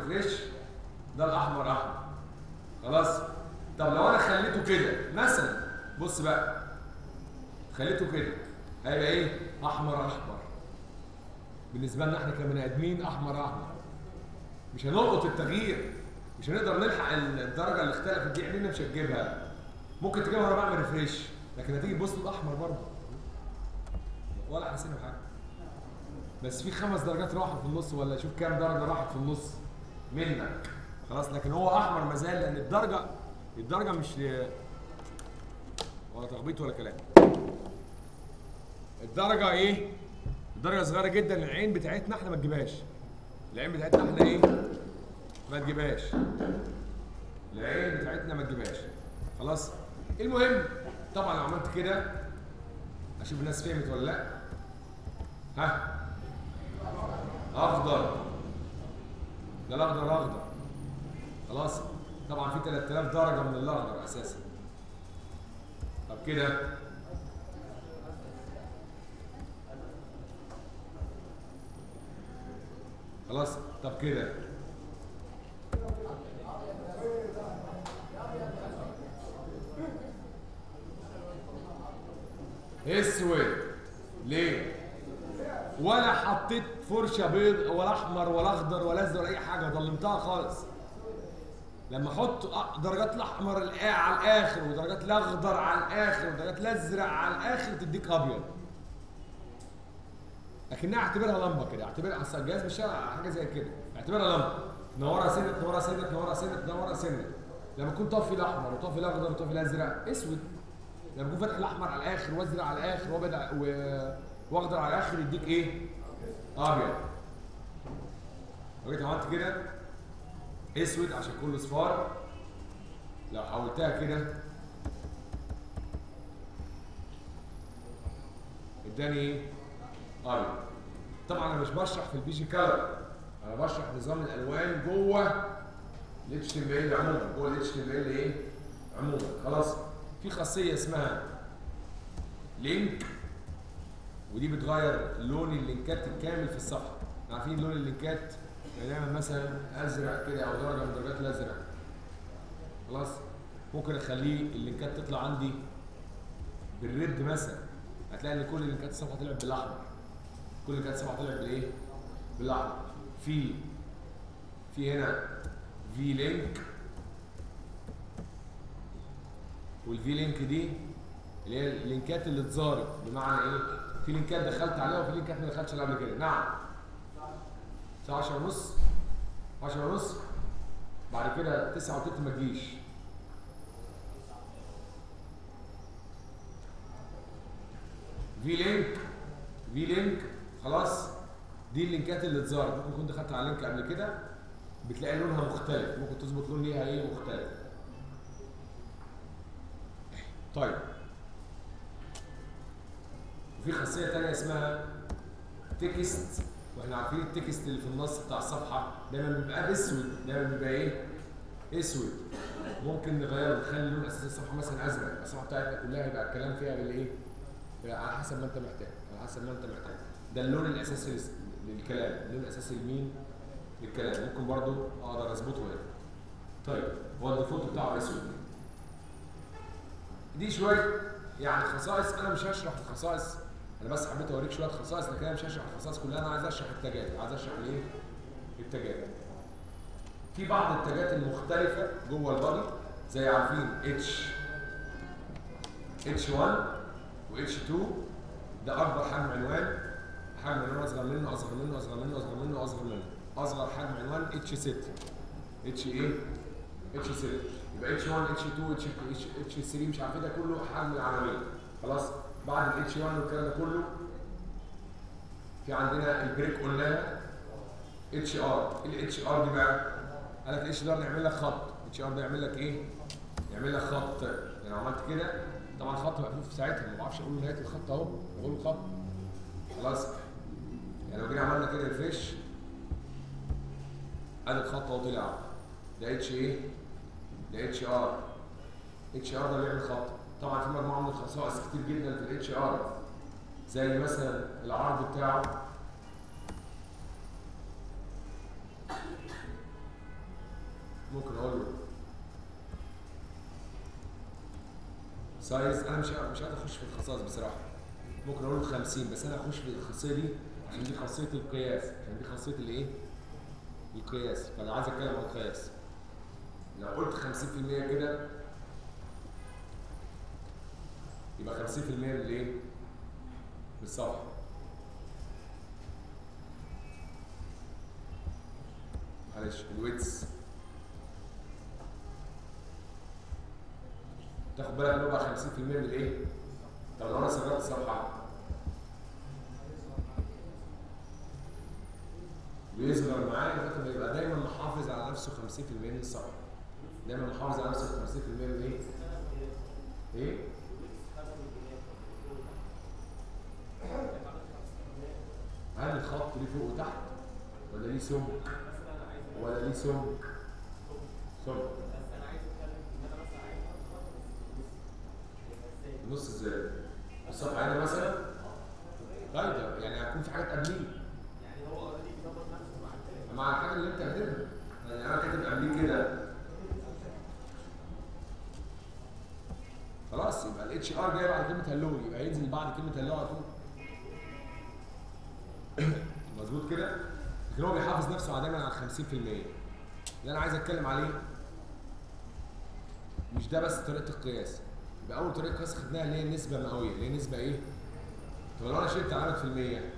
ريفريش ده الاحمر احمر خلاص طب لو انا خليته كده مثلا بص بقى خليته كده هيبقى ايه احمر احمر بالنسبه لنا احنا كبني ادمين احمر احمر مش هنلقط التغيير مش هنقدر نلحق الدرجه اللي اختلفت دي عينينا مش هتجيبها ممكن تجيبها وانا بعمل ريفريش لكن هتيجي تبص الاحمر برضه ولا حاسين بحاجه بس في خمس درجات راحوا في النص ولا شوف كام درجه راحت في النص منك خلاص لكن هو احمر ما زال لان الدرجه الدرجه مش ولا تخبيط ولا كلام الدرجه ايه الدرجه صغيره جدا العين بتاعتنا احنا ما تجيبهاش العين بتاعتنا احنا ايه ما تجيبهاش العين بتاعتنا ما تجيبهاش خلاص المهم طبعا لو عملت كده اشوف الناس فهمت ولا لا ها اخضر ده الاخضر اخضر خلاص طبعا في 3000 درجه من الاخضر اساسا طب كده خلاص طب كده اسود ليه ولا حطيت فرشه بيض ولا احمر ولا اخضر ولا ازرق ولا اي حاجه ضلمتها خالص لما احط درجات الاحمر على الاخر ودرجات الاخضر على الاخر ودرجات الازرق على الاخر تديك ابيض لكنها اعتبرها لمبه كده اعتبرها اصل الجهاز مش حاجه زي كده اعتبرها لمبه تنورها سنه تنورها سنه تنورها سنه تنورها سنه لما تكون طافي الاحمر وطافي الاخضر وطافي الازرق اسود لما يكون فاتح الاحمر على الاخر وازرق على الاخر وابيض واخضر على الاخر يديك ايه؟ ابيض لو جيت عملت كده اسود عشان كله صفار لو حولتها كده اداني ايه؟ ابيض طبعا انا مش بشرح في البي جي كلر انا بشرح نظام الالوان جوه الاتش تي ام ال عموما جوه الاتش تي ام ال ايه؟ عموما خلاص في خاصيه اسمها لينك ودي بتغير لون اللينكات الكامل في الصفحه عارفين لون اللينكات يعني نعمل مثلا ازرق كده او درجه من درجات الازرق خلاص ممكن اخليه اللينكات تطلع عندي بالريد مثلا هتلاقي ان كل اللينكات الصفحه طلعت بالاحمر كل اللينكات الصفحه طلعت بالايه بالاحمر في في هنا في لينك والفي لينك دي اللي هي اللينكات اللي اتزارت بمعنى ايه في لينكات دخلت عليها وفي لينكات ما دخلتش عليها قبل كده نعم الساعه 10 ونص 10 ونص بعد كده 9 وتلت ما تجيش في لينك في لينك خلاص دي اللينكات اللي اتزارت ممكن كنت دخلت على لينك قبل كده بتلاقي لونها مختلف ممكن تظبط لون ليها ايه مختلف طيب وفي خاصيه ثانيه اسمها تكست واحنا عارفين التكست اللي في النص بتاع الصفحه دايما بيبقى اسود دايما بيبقى ايه اسود ممكن نغيره نخلي لون اساس الصفحه مثلا ازرق الصفحه بتاعتنا كلها يبقى الكلام فيها بالايه على حسب ما انت محتاج على حسب ما انت محتاج ده اللون الاساسي للكلام اللون الاساسي لمين للكلام ممكن برضو اقدر اظبطه هنا طيب هو الديفولت بتاعه اسود دي شويه يعني خصائص انا مش هشرح الخصائص انا بس حبيت اوريك شويه خصائص لكن انا مش هشرح الخصائص كلها انا عايز اشرح التاجات عايز اشرح الايه التاجات في بعض التاجات المختلفه جوه البادي زي عارفين اتش اتش 1 واتش 2 ده اكبر حجم عنوان حجم عنوان اصغر منه اصغر منه اصغر منه اصغر منه اصغر منه اصغر حجم عنوان اتش 6 اتش ايه اتش 6 يبقى اتش 1 اتش 2 اتش اتش 3 مش عارف ايه ده كله حجم العناوين خلاص بعد الاتش 1 والكلام ده كله في عندنا البريك قلناها اتش ار الاتش ار دي بقى قال لك الاتش ار نعمل لك خط اتش ار ده يعمل لك ايه يعمل لك خط يعني عملت كده طبعا خط مقفول في ساعتها ما بعرفش اقول نهايه الخط اهو بقول خط خلاص يعني لو جينا عملنا كده ريفريش ادي الخط اهو طلع ده اتش ايه ده اتش ار اتش ار ده بيعمل خط طبعا في مجموعه من الخصائص كتير جدا في الاتش ار زي مثلا العرض بتاعه ممكن اقول له سايز انا مش مش قادر اخش في الخصائص بصراحه ممكن اقول له 50 بس انا هخش في الخاصيه دي عشان دي خاصيه القياس عشان دي خاصيه الايه؟ القياس فانا عايز اتكلم عن القياس لو قلت 50% كده يبقى 50% من الايه؟ من الصفحه معلش الويتس تاخد بالك ان هو بقى 50% من الايه؟ طب لو انا صغرت الصفحه بيصغر معايا لغايه ما يبقى دايما محافظ على نفسه 50% من الصفحه دايما محافظ على نفسه 50% من ايه؟ ايه؟ هل الخط ليه فوق وتحت؟ ولا ليه سمك؟ ولا ليه سمك؟ سمك نص ازاي؟ الصفحه هنا مثلا غايده يعني هيكون في حاجات قبليه مع الحاجه اللي انت كاتبها يعني انا كاتب قبليه كده خلاص يبقى الاتش ار جاي بعد كلمه هلو يبقى ينزل بعد كلمه هلو على طول مظبوط كده لكن هو بيحافظ نفسه على دايما على 50% اللي انا عايز اتكلم عليه مش ده بس طريقه القياس يبقى اول طريقه قياس خدناها اللي هي النسبه المئويه اللي هي نسبه ايه طب لو انا شلت علامه في المية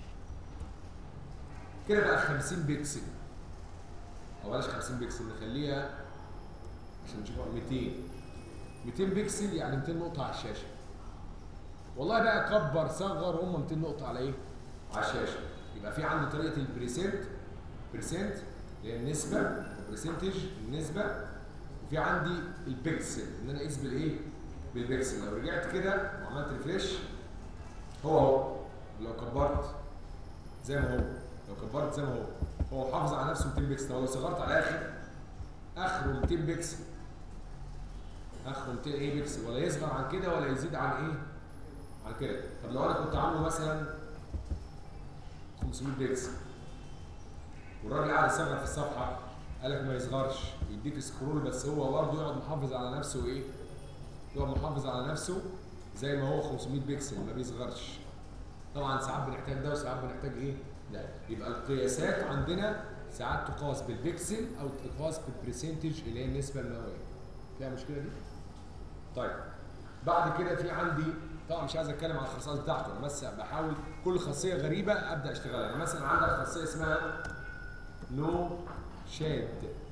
كده بقى 50 بكسل او بلاش 50 بكسل نخليها عشان نشوفها 200 200 بكسل يعني 200 نقطه على الشاشه والله بقى كبر صغر هم 200 نقطه على ايه على الشاشه يبقى في عندي طريقه البريسنت بريسنت اللي هي النسبه برسنتج النسبه وفي عندي البكسل ان انا اقيس بالايه بالبكسل لو رجعت كده وعملت ريفريش هو هو لو كبرت زي ما هو لو كبرت زي ما هو هو حافظ على نفسه 200 بكسل لو صغرت على الاخر اخره 200 بكسل اخره 200 ايه بكسل ولا يصغر عن كده ولا يزيد عن ايه عن كده طب لو انا كنت عامله مثلا 500 بكسل والراجل قاعد يصغر في الصفحه قال لك ما يصغرش يديك سكرول بس هو برضه يقعد محافظ على نفسه ايه يقعد محافظ على نفسه زي ما هو 500 بكسل ما بيصغرش طبعا ساعات بنحتاج ده وساعات بنحتاج ايه ده يبقى القياسات عندنا ساعات تقاس بالبكسل او تقاس بالبرسنتج اللي هي النسبه المئويه فيها مشكله دي طيب بعد كده في عندي طبعا مش عايز اتكلم عن الخصائص بتاعته انا بس بحاول كل خاصيه غريبه ابدا اشتغلها يعني مثلا عندك خاصيه اسمها نو شاد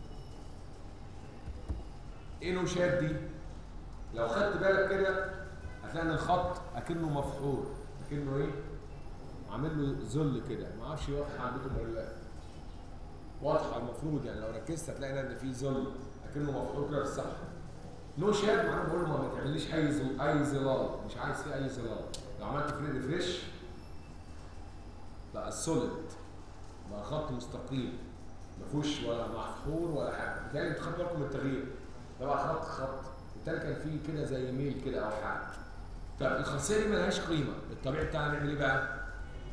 ايه نو شاد دي لو خدت بالك كده هتلاقي ان الخط اكنه مفحور اكنه ايه عامل له ذل كده ما اعرفش واضحه عندكم ولا لا واضحه المفروض يعني لو ركزت هتلاقي ان في ذل اكنه مفحور كده في الصفحه نو شاد معناه بقول له ما تعمليش اي زل... اي ظلال مش عايز فيه اي ظلال لو عملت فري ريفريش بقى سوليد بقى خط مستقيم ما فيهوش ولا محفور ولا حاجه بالتالي انتوا خدتوا بالكم من التغيير ده بقى خط خط بالتالي كان فيه كده زي ميل كده او حاجه طب الخاصيه دي ملهاش قيمه الطبيعي بتاعنا نعمل ايه بقى؟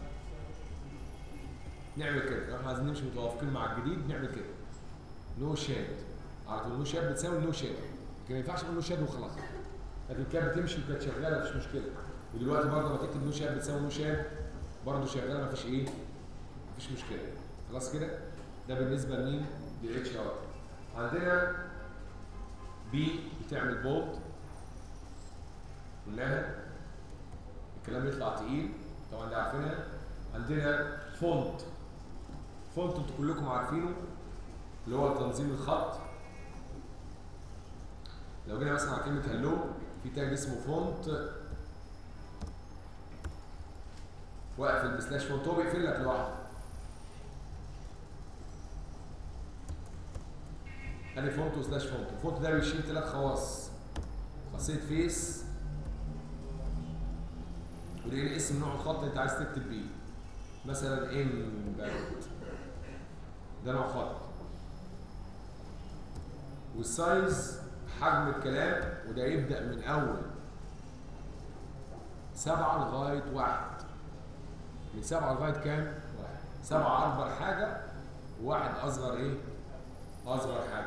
نعمل كده لو احنا عايزين نمشي متوافقين مع الجديد نعمل كده نو شاد على طول نو شاد بتساوي نو شاد لكن ما ينفعش اقول نو شاد وخلاص لكن كانت بتمشي وكانت شغاله مفيش مشكله ودلوقتي برضه لما تكتب نو شاد بتساوي نو شاد برضه شغاله مفيش ايه؟ مفيش مشكله خلاص كده؟ ده بالنسبه لمين؟ للاتش ار عندنا بي بتعمل بولد قلناها الكلام يطلع تقيل طبعا ده عارفينها عندنا فونت فونت انتوا كلكم عارفينه اللي هو تنظيم الخط لو جينا مثلا على كلمه هلو في تاج اسمه فونت واقفل بسلاش فونت هو بيقفل لك لوحده ادي فونت وسلاش فونت الفونت ده بيشيل ثلاث خواص خاصيه فيس ودي اسم نوع الخط اللي انت عايز تكتب بيه مثلا امباكت ده نوع خط والسايز حجم الكلام وده يبدا من اول سبعة لغاية واحد من سبعة لغاية كام؟ واحد سبعة أكبر حاجة وواحد أصغر إيه؟ أصغر